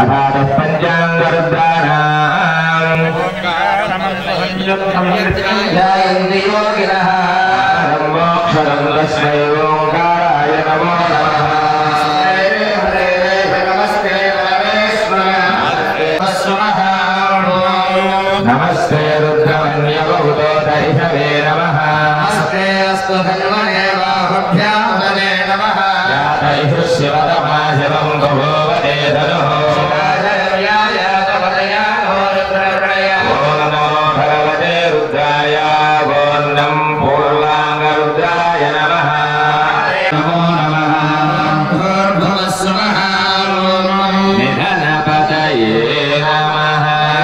पादः पञ्चाङ्गरुद्राणाम् मोक्षरं तस्मै ओङ्काराय नमो नमः नमस्ते रुद्रमन्यबहुतो दर्शवे नमः जातैः शिवतमा शिवं बभूवते धनुः ॐ नमो भगवते रुद्राय ॐ नं पूर्वाङ्गरुद्राय नमः नमो नमः निधनपतये नमः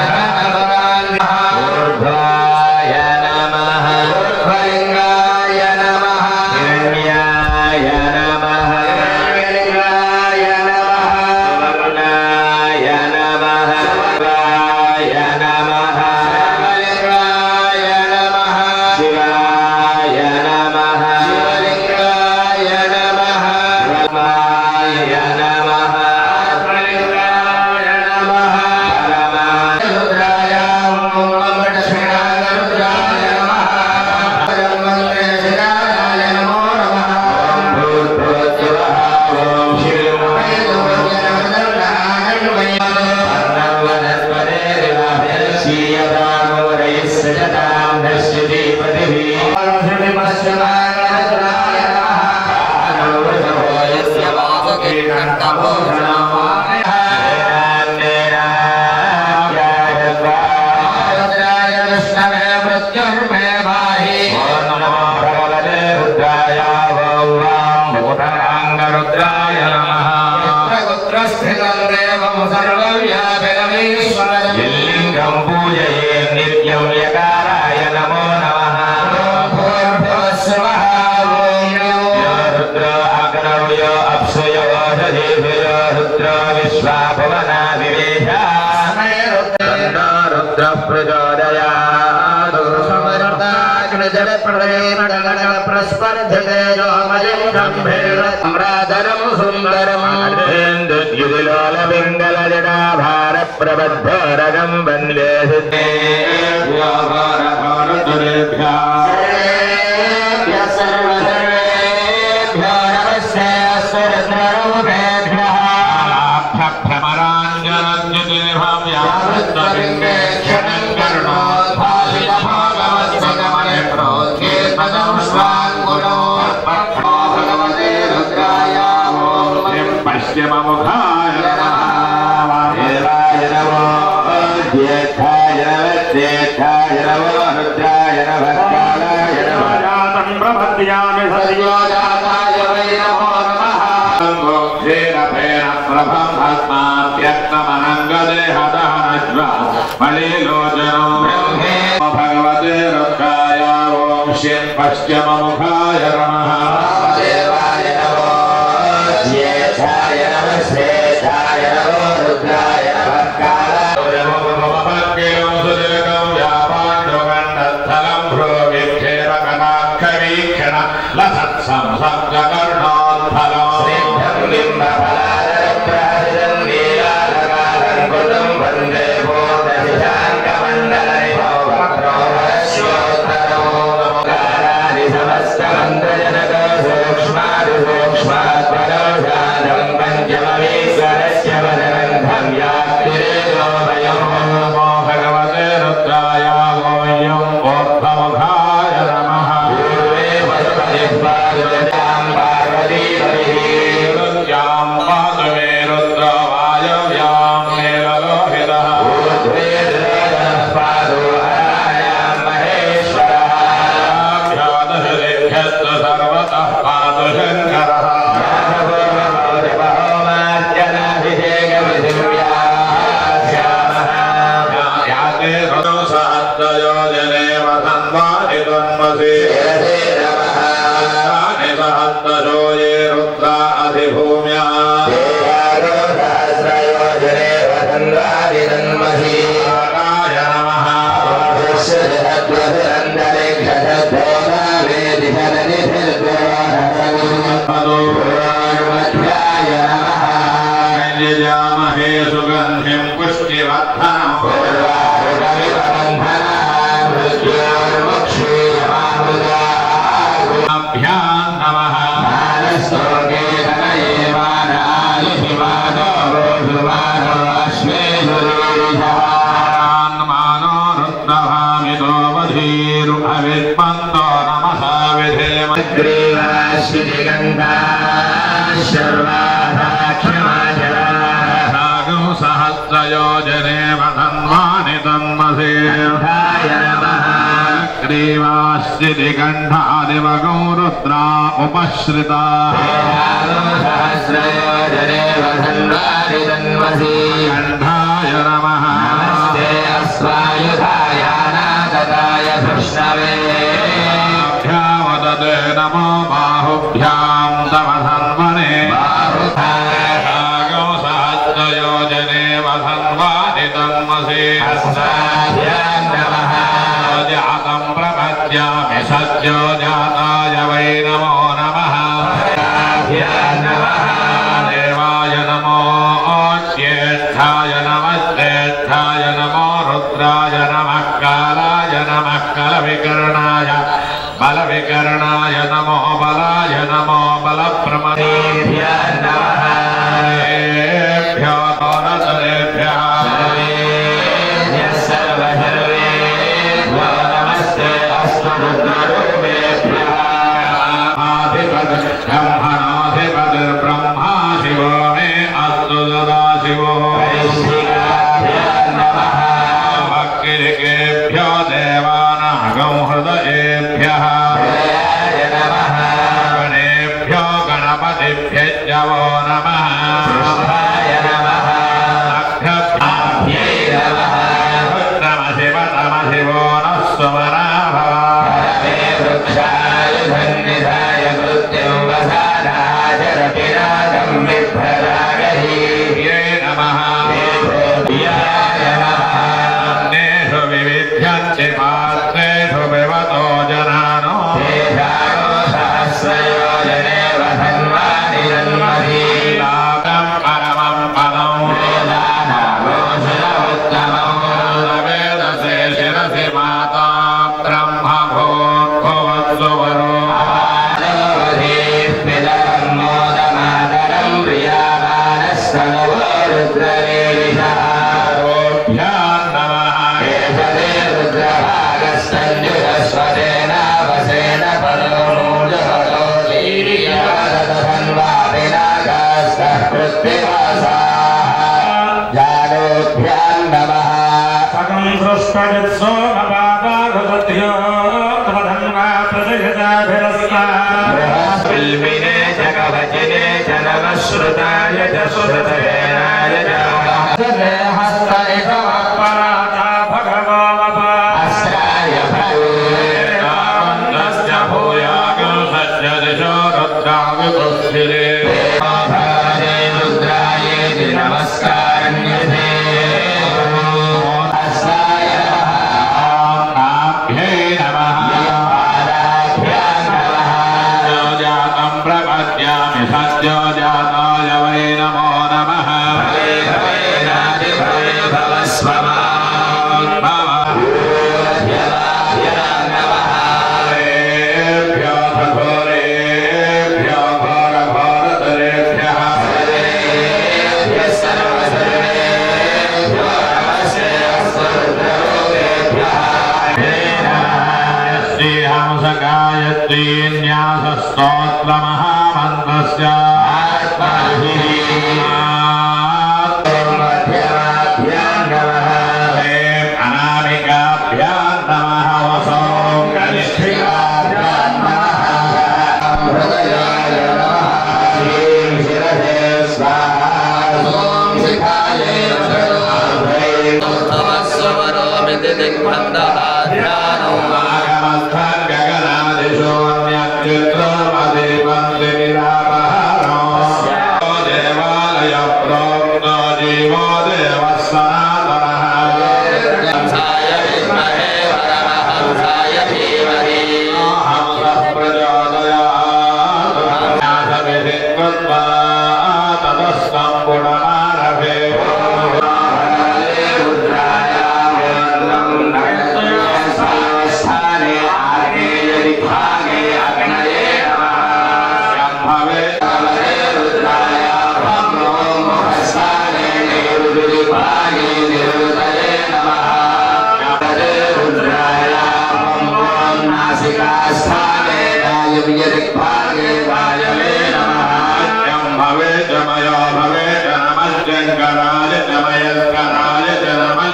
ऊर्ध्वाय नमः లింగాయ నమః हिरण्याय नमः లింగాయ నమః वर्णाय नमः शिवाय नमः లింగాయ నమః शिवाय नमः లింగాయ నమః ब्रह्माय नमः లింగాయ నమః परमाय రుద్రాయ ఓం దక్షిణాయ రుద్రాయ నమః బ్రహ్మణే శిరాయ నమో నమః भूर्भुवस्सुवः ॐ शिवम् अर्णवनस्पतेरिवाभ्यर्षीयतामोरैः सजतां नश्यति पृथिवी रुद्राय नमः यल्लिङ्गं पूजये नित्यं यकाराय नमो नमः यो रुद्रो अग्नौ यो अप्सु यो ओषधीषु यो रुद्रो विश्वाभुवना विवेश तन्नो रुद्रः प्रचोदयात् ప్రస్పర్ధేజోమలింగంభేరమ్రాధరం సుందరం भारप्रबद्धोरगं वन्दे सर्वेभ्यः सर्वसर्वेभ्यो नमस्ते स्वरत्नरूपेभ्यः यावत्तलिङ्गेक्षणं करुणोद्भासितभोगवत्सगमने प्रोत्केतनं स्वाङ्गुणो भगवते रुद्राय ॐ पश्चिममुखाय देवाय नमो ज्येष्ठाय नमः ज्येष्ठाय नमो रुद्राय नमः कालाय नमः प्रपद्यामि सर्योजाताय वै नमो नमः मोक्षेण प्रेण प्रभं भस्माप्यक्तमनङ्गदेहदहनज्वा मलीलोचनं ब्रह्मे भगवते रुद्राय ॐ श्रीं पश्चिममुखाय नमः देवाय नमो ज्येष्ठाय नमः श्रेष्ठाय नमो रुद्राय नमः कालाय सिद्धं बिम्बफलादरप्रासिदं लीलालकालं कुलं वन्दे बोधशाङ्कमण्डलनिभोवक्रोधस्योत्तरो कारादिसमस्तमन्त्रजनक सूक्ष्मादिसूक्ष्मात्मदौषादं पञ्चममीश्वरस्य वदनन्धं या पुष्टिवर्धनम् अभ्यां नमः मानो रुद्रभामितो वधीरु अविद्मन्तो नमः विधेम रागौ सहस्रयोजने वधन्वानि तन्मसे ग्रीवाश्चितिकण्ठादिवगौ रुद्रा उपश्रिता सहस्रयोजने वसन्वारि तन्मसि कण्ठाय नमः नमस्ते अस्वायुधायानागताय कृष्णवे भ्यावदते नमो बाहुभ्यां तव धन्वने रागौ सहस्रयोजने वधन्वानि तन्मसे जातं प्रपद्यामि सद्यो जाताय वै नमो नमः देवाय नमो ज्येष्ठाय नमस्तेष्ठाय नमो रुद्राय नमः कालाय नमः कलविकर्णाय बलविकर्णाय नमो बलाय नमो बलप्रमदेभ्यो नोरतरेभ्यः आधिपत् ब्रह्मणाधिपत् ब्रह्मा शिवो मे अस्तु सदा शिवो भक्तिकेभ्यो देवानागौ हृदयेभ्यः गणेभ्यो गणपतिभ्यश्च वो नमः नम शिव नम शिवो नः सुमना भव ये नमः अन्येषु विविध्यन्ति पात्रेषु विवतो जनानो लाभं परमं पदम् वेदसे शिरसि माता ब्रह्म भूर्भुवत्सु वरो भ्यां नमः सकं सृष्टजत्सो नवादाघसत्यो त्वधन्वा प्रजयताभिरस्ता बिल्बिने जगवचिने च नमश्रुताय च श्रुतवेनाय च पराता भगवो वपा अस्राय रावणस्य भूयागस्य दिशो रुद्राविपुस्थिरे भगवते रुद्रायेति नमस्कारन्यते अस्राय नाभ्यै नमः पादाभ्यां नमः सद्यो जातं प्रपद्यामि सद्यो जाताय वै नमो नमः भवे भवेनादिभवे भवस्व भव नमः घोरेभ्यो घोरेभ्यो घोरघोरतरेभ्यः श्रीहंसगायत्रीन्यासस्तोत्रमहामन्त्रस्य अनामिकाभ्यां नमः वसौ ध्यानम् गगनादिशोऽन्यत्युत्तमधिपन्ति निरापः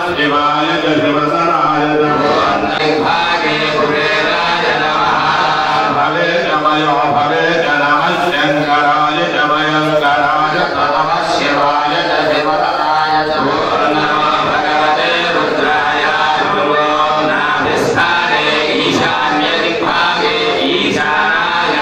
शिवाय च शिवतराय च भागे कुबेराय नमः भवे च मयो भवे च नमः शङ्कराय च मयङ्कराय च नमः शिवाय च शिवतराय च नमो भगवते रुद्राय ध्रुवो नाभिस्थाने ईशान्य दिग्भागे ईशानाय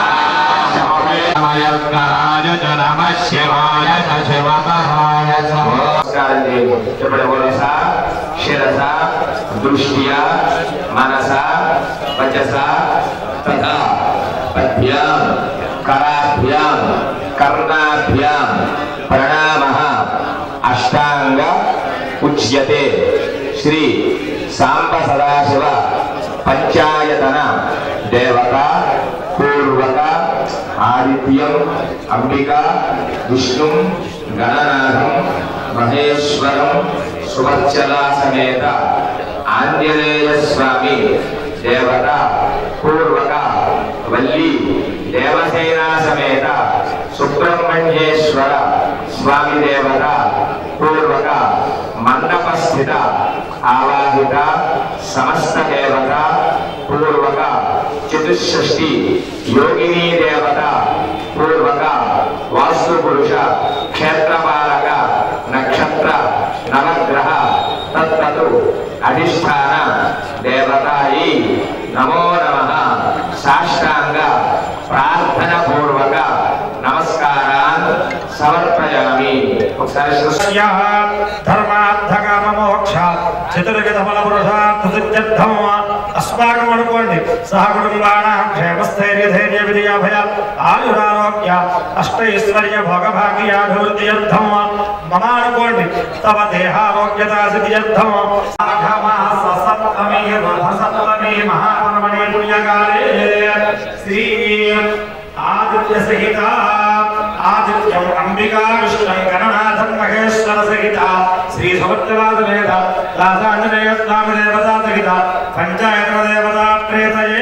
नमः मयङ्कराय च नमः शिवाय च शिवतराय च నమస్కారం చేయండి చెప్పండి మనస శిరస దృష్ట్యా మనస వచస తథా పద్భ్యాం కరాభ్యాం కర్ణాభ్యాం ప్రణామ అష్టాంగ ఉచ్యతే శ్రీ సాంబ సదాశివ పంచాయతన దేవత పూర్వక ఆదిత్యం అంబిక విష్ణు గణనాథం మహేశ్వరం సువర్చలా సమేత ఆంజనేయ స్వామి దేవత పూర్వక వల్లి దేవసేనా సమేత సుబ్రహ్మణ్యేశ్వర స్వామి దేవత పూర్వక మండపస్థిత ఆవాహిత సమస్త దేవత పూర్వక చతుషష్ఠి యోగిని దేవత పూర్వక వాస్తు పురుష క్షేత్రపాలక నక్షత్ర నవగ్రహ తత్తు అధిష్టాన దేవతాయి నమో నమ సాష్టాంగ ప్రార్థన పూర్వక నమస్కారాన్ సమర్పయామి ఒకసారి సృష్టి ధర్మార్థకామోక్ష చతుర్విధ ఫల పురుషార్థం అస్మాకం అనుకోండి సహ కుటుంబానాం క్షేమస్థైర్యధైర్య విజయాభయ ఆయురారోగ్య అష్టైశ్వర్య భోగభాగ్యాభివృద్ధ్యర్థం మమ అనుకోండి తవ దేహారోగ్యత సిద్ధ్యర్థం సప్తమి సప్తమి మహాపరమణి పుణ్యకాలే శ్రీ ఆదిత్య సహిత ఆదిత్యం అంబికా విష్ణుం గణనాథం మహేశ్వర సహిత శ్రీ సమర్థవాద వేద రాజాంజనేయ స్వామి దేవతా సహిత పంచాయత దేవతా ప్రేతయే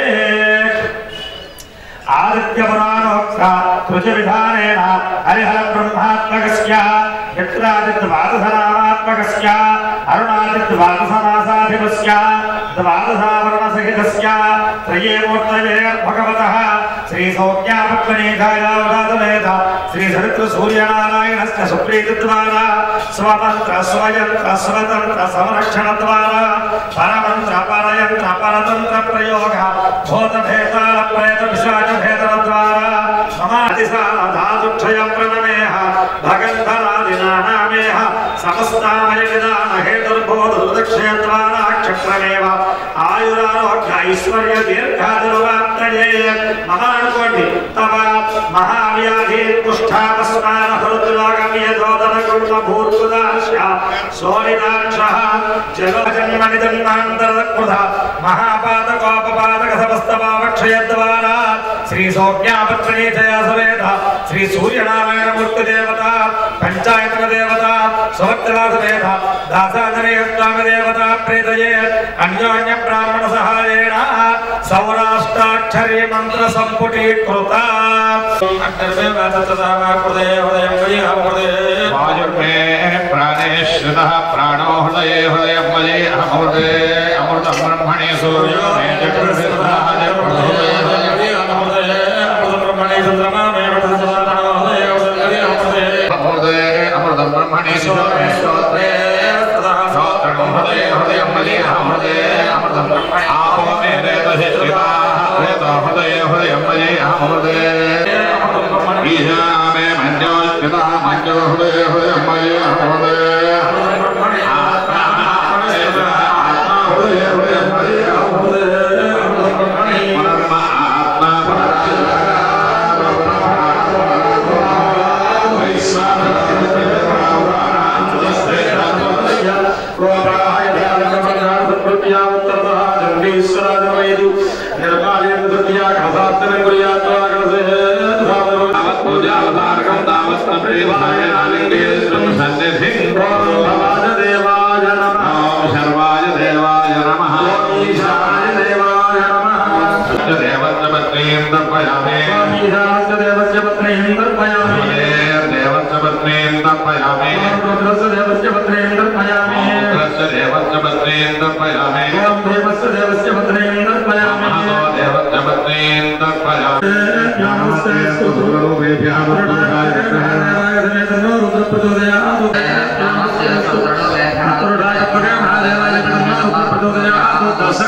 ఆదిత్య పురాణోక్త త్రుజ విధానేన హరిహర బ్రహ్మాత్మకస్య యత్రాదిద్వాదశనామాత్మకస్య అరుణాదిద్వాదశమాసాధిపస్య ద్వాదశావరణసహితస్య త్రయే మూర్తయే భగవతః శ్రీ సౌజ్ఞాపత్మనేకాయావగాదమేత శ్రీ సరిత్ర సూర్యనారాయణస్య సుప్రీతిద్వారా స్వమంత్ర స్వయంత్ర స్వతంత్ర సంరక్షణ ద్వారా పరమంత్ర పరయంత్ర పరతంత్ర ప్రయోగ భూత భేతాల ప్రేత పిశాచ భేదన ద్వారా మమాతిసాల ధాతుక్షయ ప్రణమేహ భగంధరాది నానామేహ సమస్తామయ విధాన హేతుర్బోధుదక్షయ ద్వారా క్షత్రమేవ ఆయురారోగ్య ఐశ్వర్య దీర్ఘాదిర్వాప్తయే మహా అనుకోండి తవ మహావ్యాధి కుష్ఠాపస్మాన హృద్రోగమేధోదన కుటుంబ భూర్గుదాక్ష సోనిదాక్ష జగజన్మని జన్మాంతరకృత మహాపాతకోపపాతక సమస్తపావక్షయ ద్వారా శ్రీ సౌజ్ఞాపత్రణీతయ సమేత శ్రీ సూర్యనారాయణ మూర్తి దేవత పంచాయతన దేవత సుభద్రా సమేత దాసాంజనేయ స్వామి దేవత ప్రేతయే అన్యోన్య బ్రాహ్మణ సహాయేణ సౌరాష్ట్రాక్షరీ మంత్ర సంపుటీకృత वायुर्मे प्राणेश्वतः प्राणो हृदये हृदयं मये अमृते अमृतं ब्रह्मणे सूर्यो मे चक्रविद्राज अमृते अमृतं ब्रह्मणे सूर्यो स्तोत्रे स्तोत्रं हृदये हृदयं मये अमृते अमृतं ब्रह्मणे आपो मे रेतसि स्थिताः रेतो हृदये हृदयं मये अमृते ईशा मे मञ्जो स्थितः मञ्जो हृदये हृदयं मये अमृते सर्वाय देवाय नमः देवस्य पत्नीं तर्पयामि देवस्य पत्नीं तर्पयामि रुद्रस्य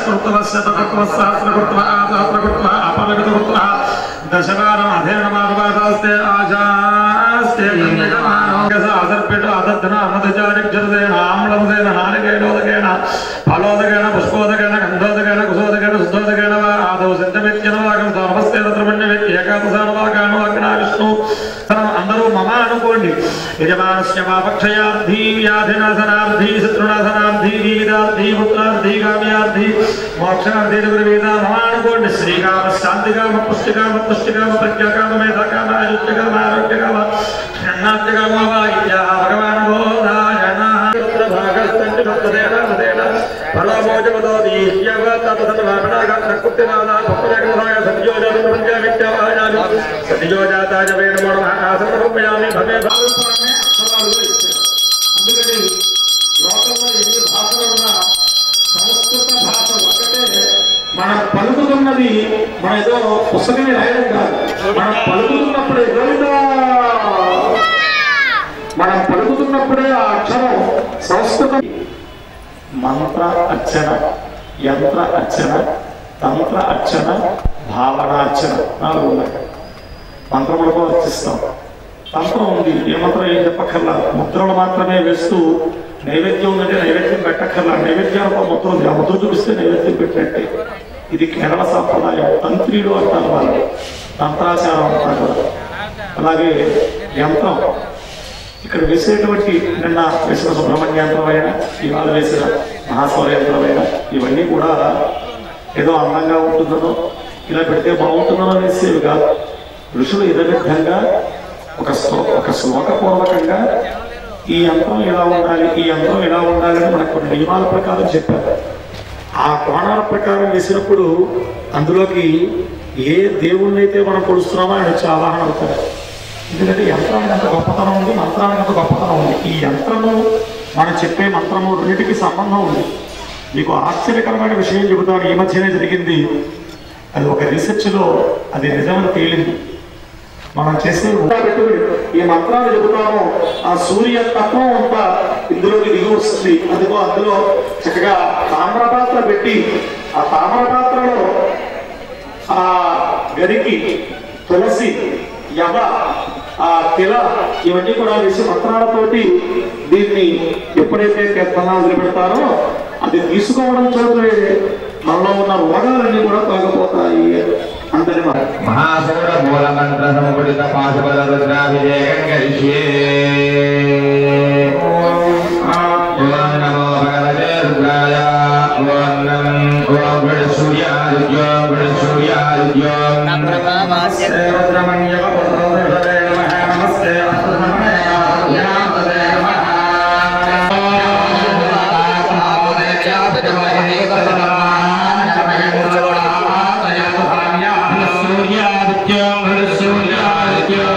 స్మృతవస్య తత్వస్సాస్త్రకృత్వ ఆదాత్రకృత్వ అపలగతకృత్వ దశవారం అధేనమానవాదాస్తే ఆశాస్తే అదర్పిట అదర్ధన అమదచారిక్షరదేన ఆమ్లముదేన నారికేణోదకేన ఫలోదకేన పుష్పోదకేన గంధోదకేన కుశోదకేన శుద్ధోదకేన వా ఆదౌ సంచమిత్యన వాగం నమస్తే తత్రమణ్య ఏకాదశానవాగాను అగ్నా విష్ణు తనం అందరూ మమ అనుకోండి యజమానస్య మాపక్షయార్థి వ్యాధినాశనార్థి శత్రునాశనార్థి వీరార్థి పుత్రార్థి కామ్యార్థి మోక్షార్థి గురువీత మమ అనుకోండి శ్రీకామ శాంతికామ పుష్టికామ పుష్టికామ ప్రజ్ఞాకామ మేధకామ ఆయుష్యకామ ఆరోగ్యకామ అన్నాద్యకామ వాయిద్య భగవాన్ బోధాయన భాగస్తంటి భక్తదేన మదేన ఫలమోజమదో దీష్యవ తతసర్వాపణాగ ప్రకృతినాద భక్తజగమహాయ సత్యోజాత ప్రపంచమిత్యవాయామి సత్యోజాతాయ వే నమో నమః ఆసనరూపయామి భవే భారూపాన్ని అక్షరాలుగా ఇచ్చారు అందుకని లోకంలో ఎన్ని భాషలు ఉన్నా సంస్కృత భాష ఒక్కటే మనం పలుకుతున్నది మన ఏదో పుస్తకమే రాయడం కాదు మనం పలుకుతున్నప్పుడే గోవిందా మనం పలుకుతున్నప్పుడే ఆ అక్షరం సంస్కృతం మంత్ర అర్చన యంత్ర అర్చన తంత్ర అర్చన భావన అర్చన నాలుగు ఉన్నాయి మంత్రములతో అర్చిస్తాం తంత్రం ఉంది ఏ మంత్రం ఏం చెప్పక్కర్లా ముద్రలు మాత్రమే వేస్తూ నైవేద్యం ఉందంటే నైవేద్యం పెట్టక్కర్లా నైవేద్యానికి ఒక ముద్ర ఉంది ఆ ముద్ర చూపిస్తే నైవేద్యం పెట్టినట్టే ఇది కేరళ సాంప్రదాయం తంత్రీలు అంటారు వాళ్ళు తంత్రాచారం అంటారు కదా. అలాగే యంత్రం ఇక్కడ వేసేటువంటి నిన్న వేసిన సుబ్రహ్మణ్య యంత్రమైన ఇవాళ వేసిన మహాస్వర యంత్రమైన ఇవన్నీ కూడా ఏదో అందంగా ఉంటుందనో ఇలా పెడితే బాగుంటుందనో వేసేవి కాదు ఋషులు ఇదే విధంగా ఒక శ్లో ఒక శ్లోకపూర్వకంగా ఈ యంత్రం ఇలా ఉండాలి ఈ యంత్రం ఇలా ఉండాలి అని మనకు కొన్ని నియమాల ప్రకారం చెప్పారు ఆ కోణాల ప్రకారం వేసినప్పుడు అందులోకి ఏ దేవుణ్ణి అయితే మనం కొలుస్తున్నామో ఆయన వచ్చి ఆవాహన అవుతారు ఎందుకంటే యంత్రానికి అంత గొప్పతనం ఉంది మంత్రానికి అంత గొప్పతనం ఉంది ఈ యంత్రము మనం చెప్పే మంత్రము రెండింటికి సంబంధం ఉంది మీకు ఆశ్చర్యకరమైన విషయం చెబుతాను ఈ మధ్యనే జరిగింది అది ఒక రీసెర్చ్లో అది నిజమని తేలింది మనం చేసే పెట్టుకుని ఈ మంత్రాన్ని చెబుతాము ఆ సూర్య తత్వం అంతా ఇందులోకి దిగి వస్తుంది అందుకో అందులో చక్కగా తామ్ర పాత్ర పెట్టి ఆ తామ్ర పాత్రలో ఆ గరికి తులసి యవ ఆ తిల ఇవన్నీ కూడా వేసి మంత్రాలతోటి దీన్ని ఎప్పుడైతే తీర్థంగా వదిలిపెడతారో అది తీసుకోవడం చోటే మనలో ఉన్న రోగాలన్నీ కూడా తొలగిపోతాయి అందరి మాట మహాసౌర మూలమంత్ర సముడిత పాశుపద రుద్రాభిషేకం కరిష్యే ఓం నమో భగవతే రుద్రాయ ఓం నం ఓం గృఢ సూర్యాదిత్యోం గృఢ సూర్యాదిత్యోం నమస్తే రుద్రమణ్యవ పుత్రోదయ నమః నమస్తే అస్తమణయాయ సూర్యాదిత్యం సూర్యాదిత్యం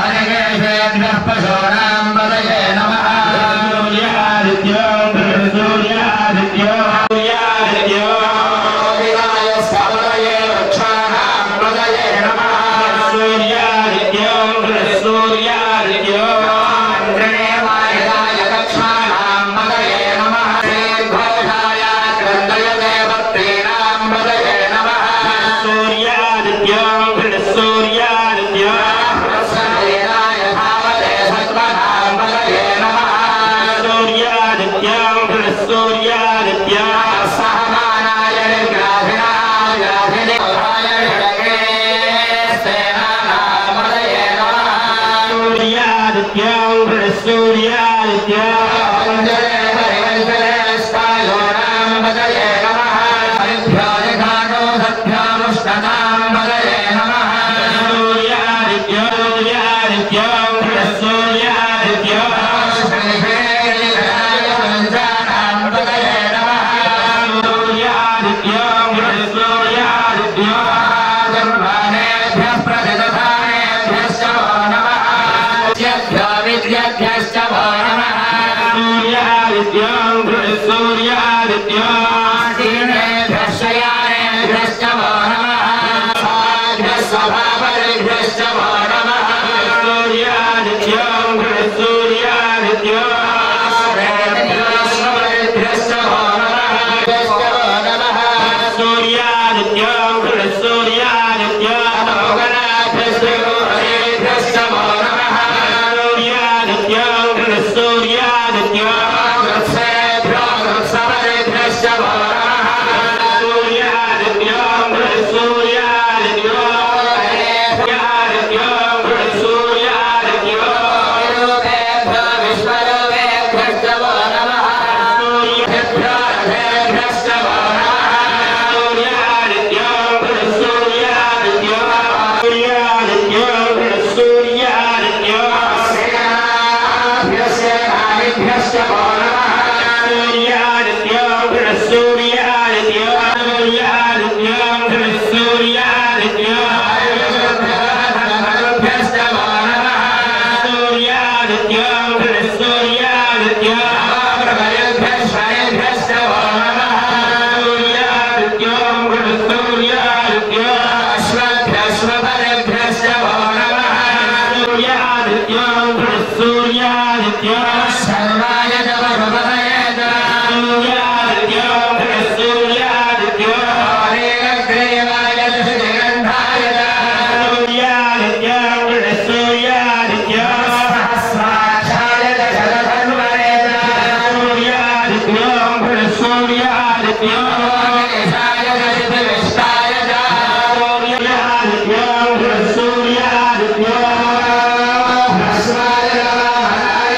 నమః విద్యాభ్యశ్చ వో నమః ఆసీనేభ్యశ్చయానేభ్యశ్చ వో నమః స్వభావరిభ్యశ్చ వో నమః ఆశ్రయేభ్యశ్చ వో నమః భ్యశ్చ వో నమః భోగనాభ్యశ్చ వో హరేభ్యశ్చ వో నమః వృత్సేభ్యో వృత్సవరేభ్యశ్చ వో నమః విరూపేభ్యో విశ్వరూపేభ్యశ్చ వో నమః భ్యో రథేభ్యశ్చ వో నమః సేనాభ్యశ్చ వో నమః భ్యశ్చ వో నమః ప్రభయభ్యశ్వరేభ్యశ్చ వో నమః అశ్వభ్యశ్వపరేభ్యశ్చ వో నమః సర్వాయ జవరుపదయేత హరేగ్రీవాయ దిగంధాయ సహస్రాక్షాయ దశరథన్వరేత యోగేశాయ గరిభివిష్టాయ భస్మాయ నమః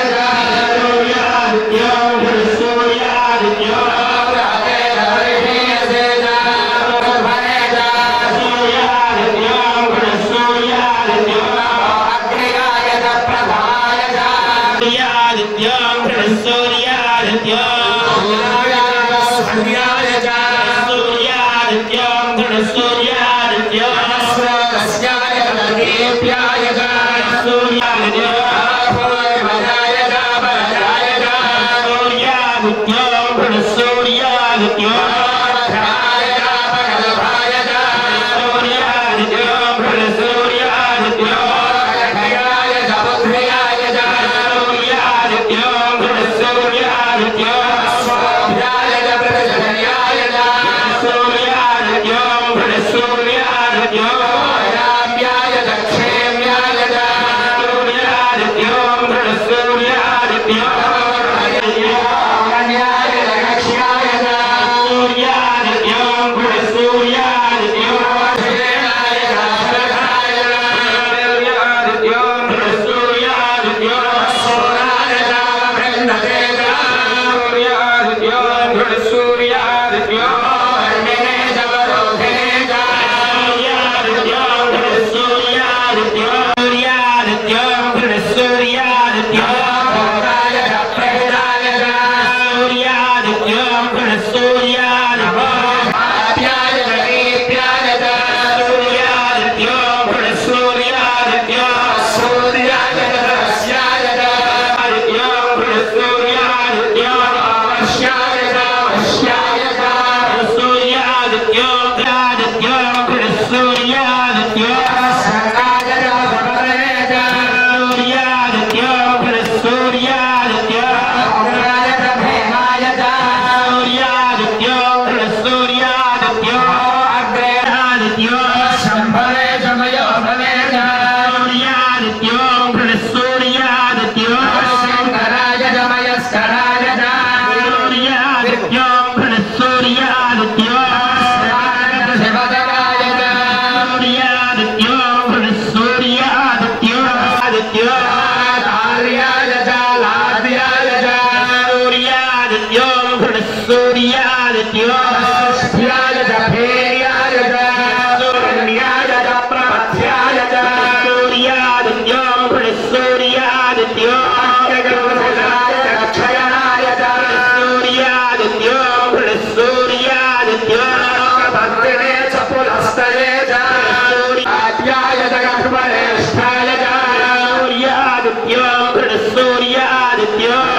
సూర్యాదిత్య ఆదిత్య